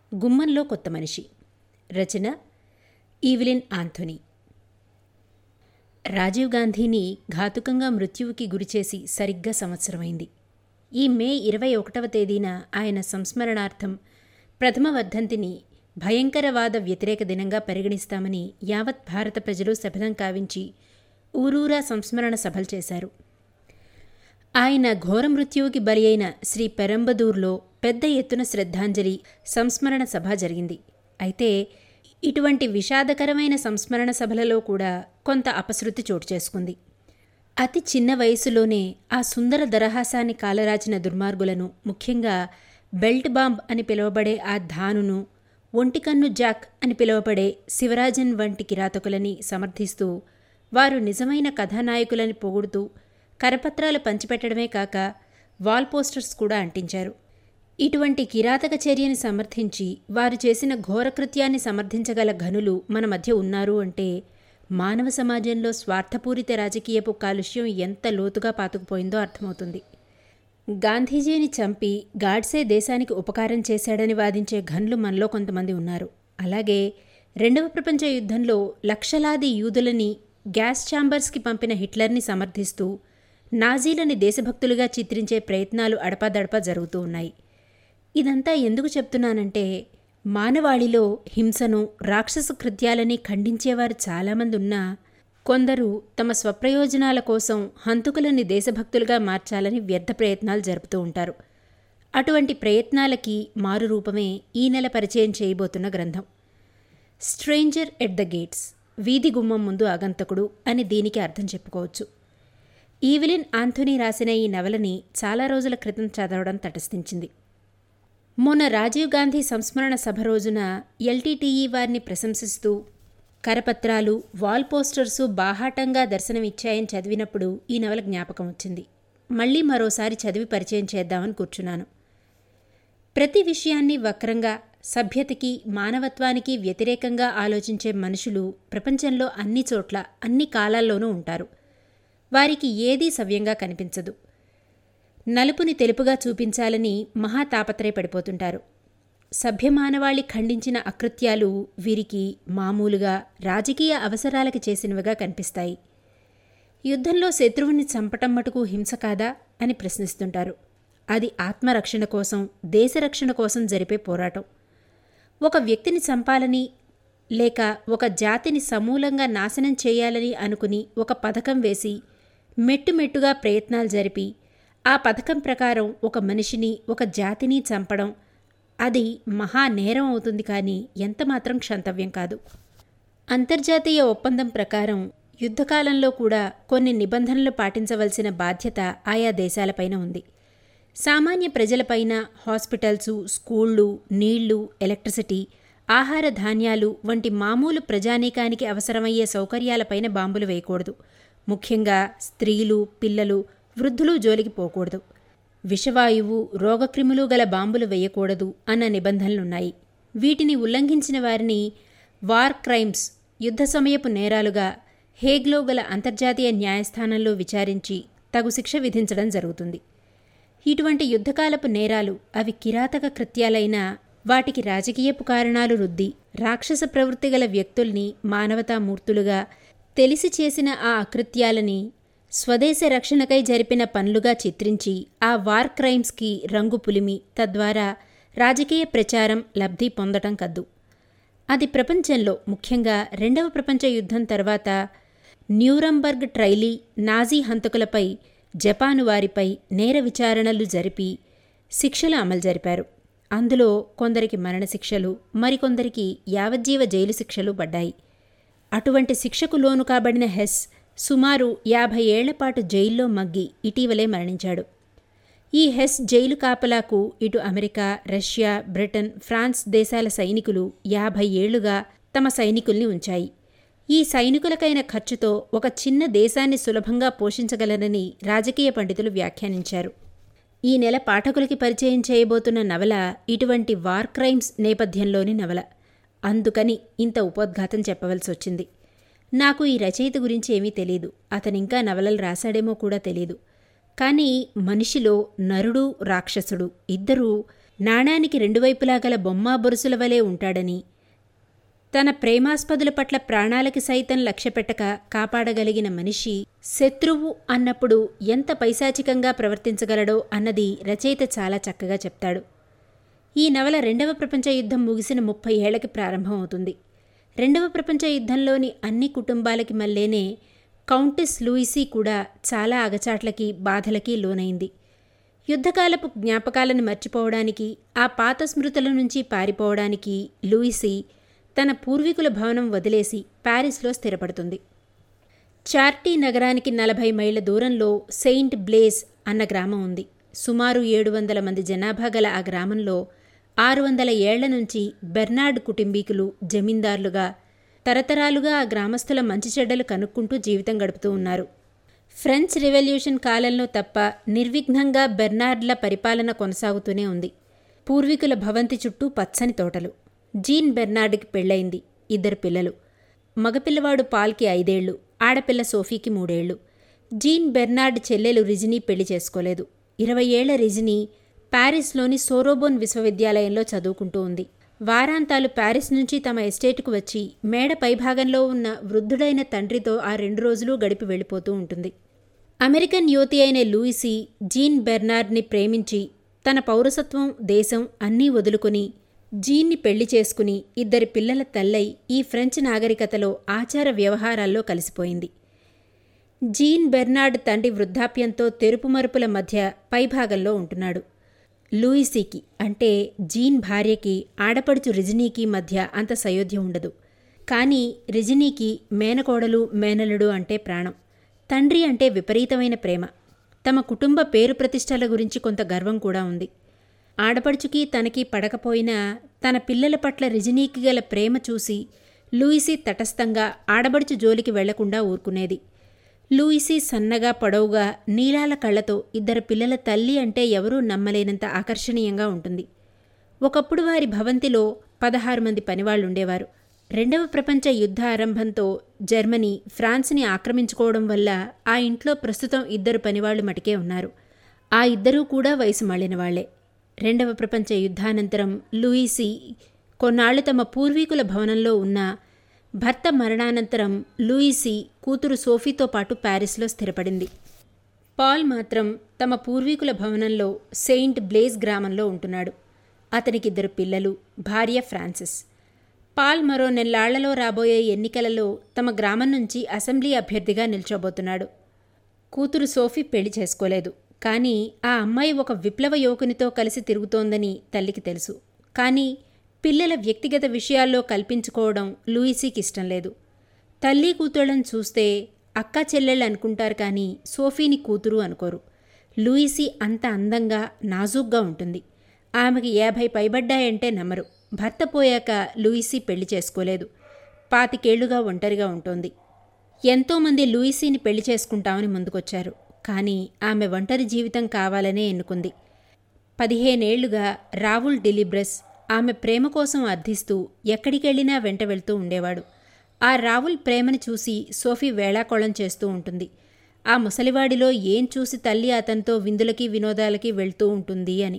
గుమ్మంలో కొత్త మనిషి రచన ఈవిలిన్ ఆంథోనీ రాజీవ్ గాంధీని ఘాతుకంగా మృత్యువుకి గురిచేసి సరిగ్గా సంవత్సరమైంది ఈ మే ఇరవై ఒకటవ తేదీన ఆయన సంస్మరణార్థం ప్రథమ వర్ధంతిని భయంకరవాద వ్యతిరేక దినంగా పరిగణిస్తామని యావత్ భారత ప్రజలు శపథం కావించి ఊరూరా సంస్మరణ సభలు చేశారు ఆయన ఘోర మృత్యువుకి బలి అయిన శ్రీ పెరంబదూర్లో పెద్ద ఎత్తున శ్రద్ధాంజలి సంస్మరణ సభ జరిగింది అయితే ఇటువంటి విషాదకరమైన సంస్మరణ సభలలో కూడా కొంత అపశృతి చోటు చేసుకుంది అతి చిన్న వయసులోనే ఆ సుందర దరహాసాన్ని కాలరాచిన దుర్మార్గులను ముఖ్యంగా బెల్ట్ బాంబ్ అని పిలువబడే ఆ ధానును ఒంటికన్ను జాక్ అని పిలువబడే శివరాజన్ వంటి కిరాతకులని సమర్థిస్తూ వారు నిజమైన కథానాయకులని పొగుడుతూ కరపత్రాలు పంచిపెట్టడమే కాక వాల్ పోస్టర్స్ కూడా అంటించారు ఇటువంటి కిరాతక చర్యని సమర్థించి వారు చేసిన ఘోరకృత్యాన్ని సమర్థించగల ఘనులు మన మధ్య ఉన్నారు అంటే మానవ సమాజంలో స్వార్థపూరిత రాజకీయపు కాలుష్యం ఎంత లోతుగా పాతుకుపోయిందో అర్థమవుతుంది గాంధీజీని చంపి గాడ్సే దేశానికి ఉపకారం చేశాడని వాదించే ఘనులు మనలో కొంతమంది ఉన్నారు అలాగే రెండవ ప్రపంచ యుద్ధంలో లక్షలాది యూదులని గ్యాస్ ఛాంబర్స్కి పంపిన హిట్లర్ని సమర్థిస్తూ నాజీలని దేశభక్తులుగా చిత్రించే ప్రయత్నాలు అడపాదడపా జరుగుతూ ఉన్నాయి ఇదంతా ఎందుకు చెప్తున్నానంటే మానవాళిలో హింసను రాక్షస కృత్యాలని ఖండించేవారు చాలామంది ఉన్నా కొందరు తమ స్వప్రయోజనాల కోసం హంతుకులని దేశభక్తులుగా మార్చాలని వ్యర్థ ప్రయత్నాలు జరుపుతూ ఉంటారు అటువంటి ప్రయత్నాలకి మారు రూపమే ఈ నెల పరిచయం చేయబోతున్న గ్రంథం స్ట్రేంజర్ ఎట్ ద గేట్స్ వీధి గుమ్మం ముందు ఆగంతకుడు అని దీనికి అర్థం చెప్పుకోవచ్చు ఈవిలిన్ ఆంథోనీ రాసిన ఈ నవలని చాలా రోజుల క్రితం చదవడం తటస్థించింది మొన్న రాజీవ్ గాంధీ సంస్మరణ సభ రోజున ఎల్టీటీఈ వారిని ప్రశంసిస్తూ కరపత్రాలు వాల్ పోస్టర్సు బాహాటంగా దర్శనమిచ్చాయని చదివినప్పుడు ఈ నవల జ్ఞాపకం వచ్చింది మళ్ళీ మరోసారి చదివి పరిచయం చేద్దామని కూర్చున్నాను ప్రతి విషయాన్ని వక్రంగా సభ్యతకి మానవత్వానికి వ్యతిరేకంగా ఆలోచించే మనుషులు ప్రపంచంలో అన్ని చోట్ల అన్ని కాలాల్లోనూ ఉంటారు వారికి ఏదీ సవ్యంగా కనిపించదు నలుపుని తెలుపుగా చూపించాలని మహా తాపత్రయపడిపోతుంటారు సభ్యమానవాళి ఖండించిన అకృత్యాలు వీరికి మామూలుగా రాజకీయ అవసరాలకి చేసినవిగా కనిపిస్తాయి యుద్ధంలో శత్రువుని చంపటం మటుకు హింస కాదా అని ప్రశ్నిస్తుంటారు అది ఆత్మరక్షణ కోసం దేశరక్షణ కోసం జరిపే పోరాటం ఒక వ్యక్తిని చంపాలని లేక ఒక జాతిని సమూలంగా నాశనం చేయాలని అనుకుని ఒక పథకం వేసి మెట్టుమెట్టుగా ప్రయత్నాలు జరిపి ఆ పథకం ప్రకారం ఒక మనిషిని ఒక జాతిని చంపడం అది మహా నేరం అవుతుంది కానీ ఎంతమాత్రం క్షంతవ్యం కాదు అంతర్జాతీయ ఒప్పందం ప్రకారం యుద్ధకాలంలో కూడా కొన్ని నిబంధనలు పాటించవలసిన బాధ్యత ఆయా దేశాలపైన ఉంది సామాన్య ప్రజలపైన హాస్పిటల్సు స్కూళ్ళు నీళ్లు ఎలక్ట్రిసిటీ ఆహార ధాన్యాలు వంటి మామూలు ప్రజానీకానికి అవసరమయ్యే సౌకర్యాలపైన బాంబులు వేయకూడదు ముఖ్యంగా స్త్రీలు పిల్లలు వృద్ధులు జోలికి పోకూడదు విషవాయువు రోగక్రిములు గల బాంబులు వేయకూడదు అన్న నిబంధనలున్నాయి వీటిని ఉల్లంఘించిన వారిని వార్ క్రైమ్స్ యుద్ధ సమయపు నేరాలుగా హేగ్లో గల అంతర్జాతీయ న్యాయస్థానంలో విచారించి తగు శిక్ష విధించడం జరుగుతుంది ఇటువంటి యుద్ధకాలపు నేరాలు అవి కిరాతక కృత్యాలైనా వాటికి రాజకీయపు కారణాలు రుద్ది రాక్షస ప్రవృత్తి గల వ్యక్తుల్ని మానవతామూర్తులుగా తెలిసి చేసిన ఆ అకృత్యాలని స్వదేశ రక్షణకై జరిపిన పనులుగా చిత్రించి ఆ వార్ క్రైమ్స్కి రంగు పులిమి తద్వారా రాజకీయ ప్రచారం లబ్ధి పొందటం కద్దు అది ప్రపంచంలో ముఖ్యంగా రెండవ ప్రపంచ యుద్ధం తర్వాత న్యూరంబర్గ్ ట్రైలీ నాజీ హంతకులపై జపాను వారిపై నేర విచారణలు జరిపి శిక్షలు అమలు జరిపారు అందులో కొందరికి మరణశిక్షలు మరికొందరికి యావజ్జీవ జైలు శిక్షలు పడ్డాయి అటువంటి శిక్షకు లోను కాబడిన హెస్ సుమారు యాభై ఏళ్లపాటు జైల్లో మగ్గి ఇటీవలే మరణించాడు ఈ హెస్ జైలు కాపలాకు ఇటు అమెరికా రష్యా బ్రిటన్ ఫ్రాన్స్ దేశాల సైనికులు యాభై ఏళ్లుగా తమ సైనికుల్ని ఉంచాయి ఈ సైనికులకైన ఖర్చుతో ఒక చిన్న దేశాన్ని సులభంగా పోషించగలరని రాజకీయ పండితులు వ్యాఖ్యానించారు ఈ నెల పాఠకులకి పరిచయం చేయబోతున్న నవల ఇటువంటి వార్ క్రైమ్స్ నేపథ్యంలోని నవల అందుకని ఇంత ఉపోద్ఘాతం చెప్పవలసి వచ్చింది నాకు ఈ రచయిత గురించి ఏమీ తెలీదు అతనింకా నవలలు రాశాడేమో కూడా తెలీదు కానీ మనిషిలో నరుడు రాక్షసుడు ఇద్దరూ నాణానికి రెండు వైపులా గల బొమ్మా బొరుసుల వలె ఉంటాడని తన ప్రేమాస్పదుల పట్ల ప్రాణాలకి సైతం లక్ష్యపెట్టక కాపాడగలిగిన మనిషి శత్రువు అన్నప్పుడు ఎంత పైశాచికంగా ప్రవర్తించగలడో అన్నది రచయిత చాలా చక్కగా చెప్తాడు ఈ నవల రెండవ ప్రపంచ యుద్ధం ముగిసిన ముప్పై ఏళ్లకి ప్రారంభమవుతుంది రెండవ ప్రపంచ యుద్ధంలోని అన్ని కుటుంబాలకి మల్లేనే కౌంటెస్ లూయిసీ కూడా చాలా అగచాట్లకి బాధలకి లోనైంది యుద్ధకాలపు జ్ఞాపకాలను మర్చిపోవడానికి ఆ పాత స్మృతుల నుంచి పారిపోవడానికి లూయిసీ తన పూర్వీకుల భవనం వదిలేసి ప్యారిస్లో స్థిరపడుతుంది చార్టీ నగరానికి నలభై మైళ్ళ దూరంలో సెయింట్ బ్లేస్ అన్న గ్రామం ఉంది సుమారు ఏడు వందల మంది జనాభా గల ఆ గ్రామంలో ఆరు వందల ఏళ్ల నుంచి బెర్నార్డ్ కుటుంబీకులు జమీందారులుగా తరతరాలుగా ఆ గ్రామస్తుల మంచి చెడ్డలు కనుక్కుంటూ జీవితం గడుపుతూ ఉన్నారు ఫ్రెంచ్ రెవల్యూషన్ కాలంలో తప్ప నిర్విఘ్నంగా బెర్నార్డ్ల పరిపాలన కొనసాగుతూనే ఉంది పూర్వీకుల భవంతి చుట్టూ పచ్చని తోటలు జీన్ బెర్నార్డ్కి పెళ్ళయింది ఇద్దరు పిల్లలు మగపిల్లవాడు పాల్కి ఐదేళ్లు ఆడపిల్ల సోఫీకి మూడేళ్లు జీన్ బెర్నార్డ్ చెల్లెలు రిజినీ పెళ్లి చేసుకోలేదు ఇరవై ఏళ్ల రిజినీ ప్యారిస్లోని సోరోబోన్ విశ్వవిద్యాలయంలో చదువుకుంటూ ఉంది వారాంతాలు ప్యారిస్ నుంచి తమ ఎస్టేట్కు వచ్చి మేడ పైభాగంలో ఉన్న వృద్ధుడైన తండ్రితో ఆ రెండు రోజులు గడిపి వెళ్ళిపోతూ ఉంటుంది అమెరికన్ యువతి అయిన లూయిసీ జీన్ బెర్నార్డ్ని ప్రేమించి తన పౌరసత్వం దేశం అన్నీ వదులుకొని జీన్ని పెళ్లి చేసుకుని ఇద్దరి పిల్లల తల్లై ఈ ఫ్రెంచ్ నాగరికతలో ఆచార వ్యవహారాల్లో కలిసిపోయింది జీన్ బెర్నార్డ్ తండ్రి వృద్ధాప్యంతో తెరుపుమరుపుల మధ్య పైభాగంలో ఉంటున్నాడు లూయిసీకి అంటే జీన్ భార్యకి ఆడపడుచు రిజినీకి మధ్య అంత సయోధ్య ఉండదు కానీ రిజినీకి మేనకోడలు మేనలుడు అంటే ప్రాణం తండ్రి అంటే విపరీతమైన ప్రేమ తమ కుటుంబ పేరు ప్రతిష్టల గురించి కొంత గర్వం కూడా ఉంది ఆడపడుచుకి తనకి పడకపోయినా తన పిల్లల పట్ల రిజినీకి గల ప్రేమ చూసి లూయిసీ తటస్థంగా ఆడబడుచు జోలికి వెళ్లకుండా ఊరుకునేది లూయిసీ సన్నగా పొడవుగా నీలాల కళ్ళతో ఇద్దరు పిల్లల తల్లి అంటే ఎవరూ నమ్మలేనంత ఆకర్షణీయంగా ఉంటుంది ఒకప్పుడు వారి భవంతిలో పదహారు మంది పనివాళ్లుండేవారు రెండవ ప్రపంచ యుద్ధ ఆరంభంతో జర్మనీ ఫ్రాన్స్ని ఆక్రమించుకోవడం వల్ల ఆ ఇంట్లో ప్రస్తుతం ఇద్దరు పనివాళ్లు మటుకే ఉన్నారు ఆ ఇద్దరూ కూడా వయసు మళ్ళిన వాళ్లే రెండవ ప్రపంచ యుద్ధానంతరం లూయిసీ కొన్నాళ్లు తమ పూర్వీకుల భవనంలో ఉన్న భర్త మరణానంతరం లూయిసీ కూతురు సోఫీతో పాటు ప్యారిస్లో స్థిరపడింది పాల్ మాత్రం తమ పూర్వీకుల భవనంలో సెయింట్ బ్లేజ్ గ్రామంలో ఉంటున్నాడు అతనికిద్దరు పిల్లలు భార్య ఫ్రాన్సిస్ పాల్ మరో నెల్లాళ్లలో రాబోయే ఎన్నికలలో తమ గ్రామం నుంచి అసెంబ్లీ అభ్యర్థిగా నిల్చోబోతున్నాడు కూతురు సోఫీ పెళ్లి చేసుకోలేదు కానీ ఆ అమ్మాయి ఒక విప్లవ యువకునితో కలిసి తిరుగుతోందని తల్లికి తెలుసు కానీ పిల్లల వ్యక్తిగత విషయాల్లో కల్పించుకోవడం లూయిసీకి ఇష్టం లేదు తల్లి కూతుళ్ళని చూస్తే అక్క చెల్లెళ్ళు అనుకుంటారు కానీ సోఫీని కూతురు అనుకోరు లూయిసీ అంత అందంగా నాజూగ్గా ఉంటుంది ఆమెకి యాభై పైబడ్డాయంటే నమ్మరు భర్త పోయాక లూయిసీ పెళ్లి చేసుకోలేదు పాతికేళ్లుగా ఒంటరిగా ఉంటోంది ఎంతోమంది లూయిసీని పెళ్లి చేసుకుంటామని ముందుకొచ్చారు కానీ ఆమె ఒంటరి జీవితం కావాలనే ఎన్నుకుంది పదిహేనేళ్లుగా రావుల్ డిలిబ్రస్ ఆమె ప్రేమ కోసం అర్థిస్తూ ఎక్కడికెళ్లినా వెంట వెళ్తూ ఉండేవాడు ఆ రావుల్ ప్రేమని చూసి సోఫీ వేళాకోళం చేస్తూ ఉంటుంది ఆ ముసలివాడిలో ఏం చూసి తల్లి అతనితో విందులకి వినోదాలకి వెళ్తూ ఉంటుంది అని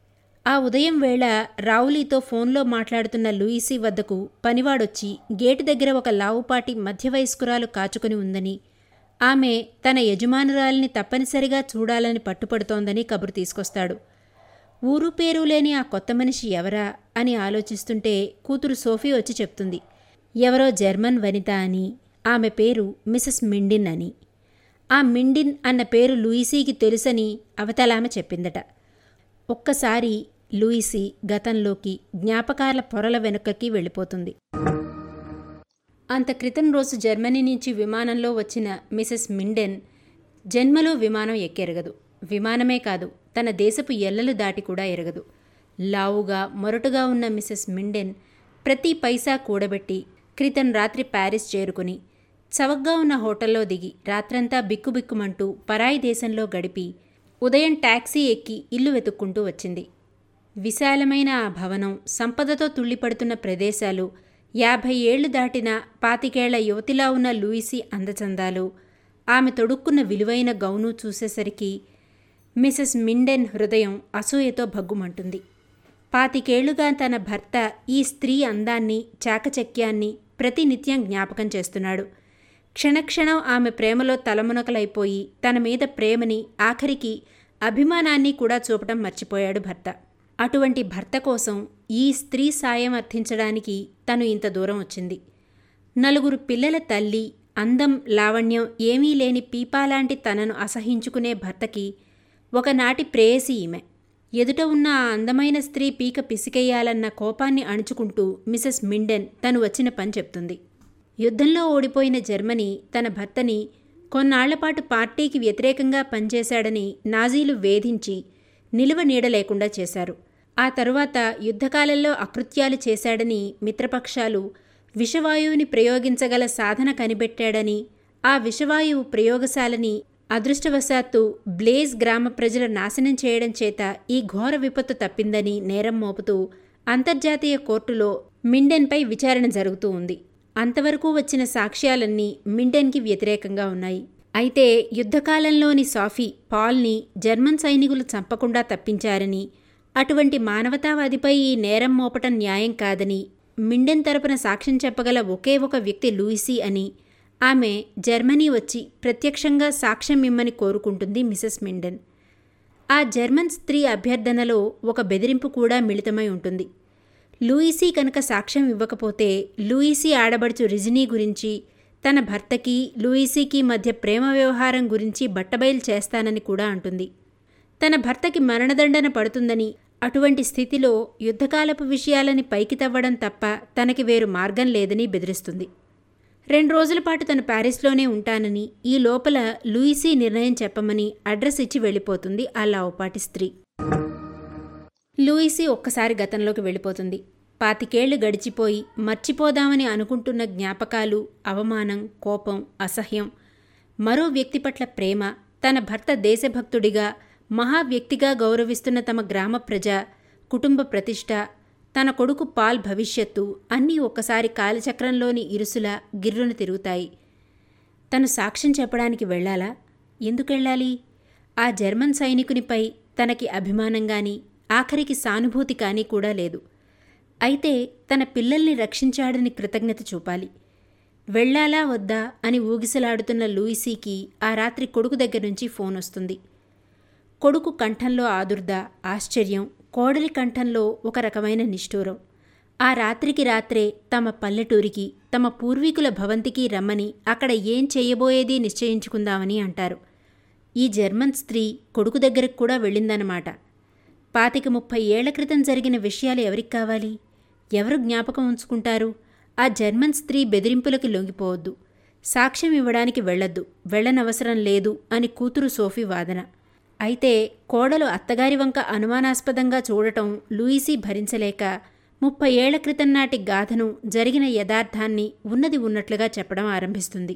ఆ ఉదయం వేళ రావులీతో ఫోన్లో మాట్లాడుతున్న లూయిసీ వద్దకు పనివాడొచ్చి గేటు దగ్గర ఒక లావుపాటి మధ్యవయస్కురాలు కాచుకుని ఉందని ఆమె తన యజమానురాలిని తప్పనిసరిగా చూడాలని పట్టుపడుతోందని కబురు తీసుకొస్తాడు ఊరు పేరు లేని ఆ కొత్త మనిషి ఎవరా అని ఆలోచిస్తుంటే కూతురు సోఫీ వచ్చి చెప్తుంది ఎవరో జర్మన్ వనిత అని ఆమె పేరు మిసెస్ మిండిన్ అని ఆ మిండిన్ అన్న పేరు లూయిసీకి తెలుసని అవతలామె చెప్పిందట ఒక్కసారి లూయిసీ గతంలోకి జ్ఞాపకాల పొరల వెనుకకి వెళ్ళిపోతుంది అంత క్రితం రోజు జర్మనీ నుంచి విమానంలో వచ్చిన మిసెస్ మిండెన్ జన్మలో విమానం ఎక్కెరగదు విమానమే కాదు తన దేశపు ఎల్లలు దాటి కూడా ఎరగదు లావుగా మొరటుగా ఉన్న మిసెస్ మిండెన్ ప్రతి పైసా కూడబెట్టి క్రితం రాత్రి ప్యారిస్ చేరుకుని చవగ్గా ఉన్న హోటల్లో దిగి రాత్రంతా బిక్కుబిక్కుమంటూ పరాయి దేశంలో గడిపి ఉదయం టాక్సీ ఎక్కి ఇల్లు వెతుక్కుంటూ వచ్చింది విశాలమైన ఆ భవనం సంపదతో తుళ్ళిపడుతున్న ప్రదేశాలు యాభై ఏళ్లు దాటిన పాతికేళ్ల యువతిలా ఉన్న లూయిసీ అందచందాలు ఆమె తొడుక్కున్న విలువైన గౌను చూసేసరికి మిసెస్ మిండెన్ హృదయం అసూయతో భగ్గుమంటుంది పాతికేళ్లుగా తన భర్త ఈ స్త్రీ అందాన్ని చాకచక్యాన్ని ప్రతినిత్యం జ్ఞాపకం చేస్తున్నాడు క్షణక్షణం ఆమె ప్రేమలో తలమునకలైపోయి తన మీద ప్రేమని ఆఖరికి అభిమానాన్ని కూడా చూపటం మర్చిపోయాడు భర్త అటువంటి భర్త కోసం ఈ స్త్రీ సాయం అర్థించడానికి తను ఇంత దూరం వచ్చింది నలుగురు పిల్లల తల్లి అందం లావణ్యం ఏమీ లేని పీపాలాంటి తనను అసహించుకునే భర్తకి ఒకనాటి ప్రేయసి ఈమె ఎదుట ఉన్న ఆ అందమైన స్త్రీ పీక పిసికెయ్యాలన్న కోపాన్ని అణుచుకుంటూ మిసెస్ మిండెన్ తను వచ్చిన పని చెప్తుంది యుద్ధంలో ఓడిపోయిన జర్మనీ తన భర్తని కొన్నాళ్లపాటు పార్టీకి వ్యతిరేకంగా పనిచేశాడని నాజీలు వేధించి నిలువ నీడ లేకుండా చేశారు ఆ తరువాత యుద్ధకాలంలో అకృత్యాలు చేశాడని మిత్రపక్షాలు విషవాయువుని ప్రయోగించగల సాధన కనిపెట్టాడని ఆ విషవాయువు ప్రయోగశాలని అదృష్టవశాత్తు బ్లేజ్ గ్రామ ప్రజల నాశనం చేయడం చేత ఈ ఘోర విపత్తు తప్పిందని నేరం మోపుతూ అంతర్జాతీయ కోర్టులో మిండెన్పై విచారణ జరుగుతూ ఉంది అంతవరకు వచ్చిన సాక్ష్యాలన్నీ మిండెన్కి వ్యతిరేకంగా ఉన్నాయి అయితే యుద్ధకాలంలోని సాఫీ పాల్ని జర్మన్ సైనికులు చంపకుండా తప్పించారని అటువంటి మానవతావాదిపై ఈ నేరం మోపటం న్యాయం కాదని మిండెన్ తరపున సాక్ష్యం చెప్పగల ఒకే ఒక వ్యక్తి లూయిసీ అని ఆమె జర్మనీ వచ్చి ప్రత్యక్షంగా సాక్ష్యం ఇమ్మని కోరుకుంటుంది మిసెస్ మిండెన్ ఆ జర్మన్ స్త్రీ అభ్యర్థనలో ఒక బెదిరింపు కూడా మిళితమై ఉంటుంది లూయిసీ కనుక సాక్ష్యం ఇవ్వకపోతే లూయిసీ ఆడబడుచు రిజినీ గురించి తన భర్తకి లూయిసీకి మధ్య ప్రేమ వ్యవహారం గురించి బట్టబయలు చేస్తానని కూడా అంటుంది తన భర్తకి మరణదండన పడుతుందని అటువంటి స్థితిలో యుద్ధకాలపు విషయాలని పైకి తవ్వడం తప్ప తనకి వేరు మార్గం లేదని బెదిరిస్తుంది రెండు రోజుల పాటు తను ప్యారిస్లోనే ఉంటానని ఈ లోపల లూయిసీ నిర్ణయం చెప్పమని అడ్రస్ ఇచ్చి వెళ్ళిపోతుంది ఆ లావుపాటి స్త్రీ లూయిసీ ఒక్కసారి గతంలోకి వెళ్ళిపోతుంది పాతికేళ్లు గడిచిపోయి మర్చిపోదామని అనుకుంటున్న జ్ఞాపకాలు అవమానం కోపం అసహ్యం మరో వ్యక్తి పట్ల ప్రేమ తన భర్త దేశభక్తుడిగా మహా వ్యక్తిగా గౌరవిస్తున్న తమ గ్రామ ప్రజ కుటుంబ ప్రతిష్ట తన కొడుకు పాల్ భవిష్యత్తు అన్నీ ఒక్కసారి కాలచక్రంలోని ఇరుసులా గిర్రున తిరుగుతాయి తను సాక్ష్యం చెప్పడానికి వెళ్ళాలా ఎందుకెళ్ళాలి ఆ జర్మన్ సైనికునిపై తనకి అభిమానం గాని ఆఖరికి సానుభూతి కానీ కూడా లేదు అయితే తన పిల్లల్ని రక్షించాడని కృతజ్ఞత చూపాలి వెళ్ళాలా వద్దా అని ఊగిసలాడుతున్న లూయిసీకి ఆ రాత్రి కొడుకు దగ్గర నుంచి ఫోన్ వస్తుంది కొడుకు కంఠంలో ఆదుర్ద ఆశ్చర్యం కోడలి కంఠంలో ఒక రకమైన నిష్ఠూరం ఆ రాత్రికి రాత్రే తమ పల్లెటూరికి తమ పూర్వీకుల భవంతికి రమ్మని అక్కడ ఏం చేయబోయేది నిశ్చయించుకుందామని అంటారు ఈ జర్మన్ స్త్రీ కొడుకు దగ్గరకు కూడా వెళ్ళిందన్నమాట పాతిక ముప్పై ఏళ్ల క్రితం జరిగిన విషయాలు ఎవరికి కావాలి ఎవరు జ్ఞాపకం ఉంచుకుంటారు ఆ జర్మన్ స్త్రీ బెదిరింపులకు లొంగిపోవద్దు సాక్ష్యం ఇవ్వడానికి వెళ్ళొద్దు వెళ్ళనవసరం లేదు అని కూతురు సోఫీ వాదన అయితే కోడలు అత్తగారి వంక అనుమానాస్పదంగా చూడటం లూయిసీ భరించలేక ముప్పై ఏళ్ల క్రితం నాటి గాథను జరిగిన యథార్థాన్ని ఉన్నది ఉన్నట్లుగా చెప్పడం ఆరంభిస్తుంది